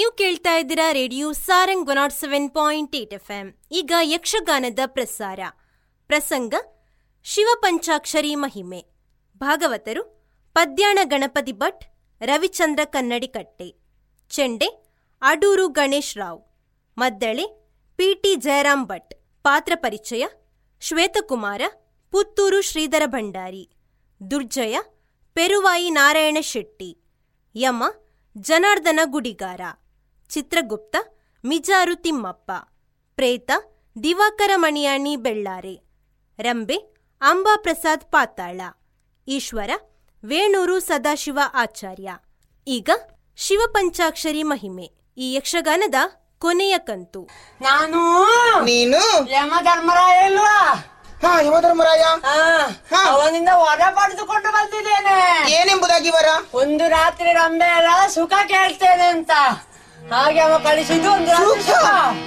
ನೀವು ಕೇಳ್ತಾ ಇದ್ದೀರಾ radio Sarang one naught seven point eight F M ಈಗ ಯಕ್ಷಗಾನದ ಪ್ರಸಾರ ಪ್ರಸಂಗ ಶಿವಪಂಚಾಕ್ಷರಿ ಮಹಿಮೆ ಭಾಗವತರು ಪದ್ಯಾಣ ಗಣಪತಿ ಭಟ್ ರವಿಚಂದ್ರ ಕನ್ನಡಿಕಟ್ಟೆ ಚೆಂಡೆ ಅಡೂರು ಗಣೇಶ್ ರಾವ್ ಮದ್ದಳೆ ಪಿಟಿ ಜಯರಾಮ್ ಭಟ್ ಪಾತ್ರ ಪರಿಚಯ ಶ್ವೇತಕುಮಾರ ಪುತ್ತೂರು ಶ್ರೀಧರ ಭಂಡಾರಿ ದುರ್ಜಯ ಪೆರುವಾಯಿ ನಾರಾಯಣ ಶೆಟ್ಟಿ ಯಮ ಜನಾರ್ದನ ಗುಡಿಗಾರ ಚಿತ್ರಗುಪ್ತ ಮಿಜಾರು ತಿಮ್ಮಪ್ಪ ಪ್ರೇತ ದಿವಾಕರ ಮಣಿಯಾಣಿ ಬೆಳ್ಳಾರೆ ರಂಬೆ ಅಂಬಾಪ್ರಸಾದ್ ಪಾತಾಳ ಈಶ್ವರ ವೇಣೂರು ಸದಾಶಿವ ಆಚಾರ್ಯ ಈಗ ಶಿವಪಂಚಾಕ್ಷರಿ ಮಹಿಮೆ ಈ ಯಕ್ಷಗಾನದ ಕೊನೆಯ ಕಂತು ನಾನು ನೀನು ಯಮ ಧರ್ಮರಾಯ ಇಲ್ವಾ ಹಾ ಯಮಧರ್ಮರಾಯ ಆ, ಹಾ. ಅವನಿಂದ ವರ ಪಡೆದುಕೊಂಡು ಬಂದಿದ್ದೇನೆ ಏನೆಂಬುದಾಗಿ ವರ ಒಂದು ರಾತ್ರಿ ರಂಬೆಯರ ಸುಖ ಕೇಳ್ತೇನೆ ಅಂತ ಹಾಗೆ ಅವ ಕಳಿಸಿದ್ದು ಒಂದು ರಾತ್ರಿ ಸುಖ? ಸುಖ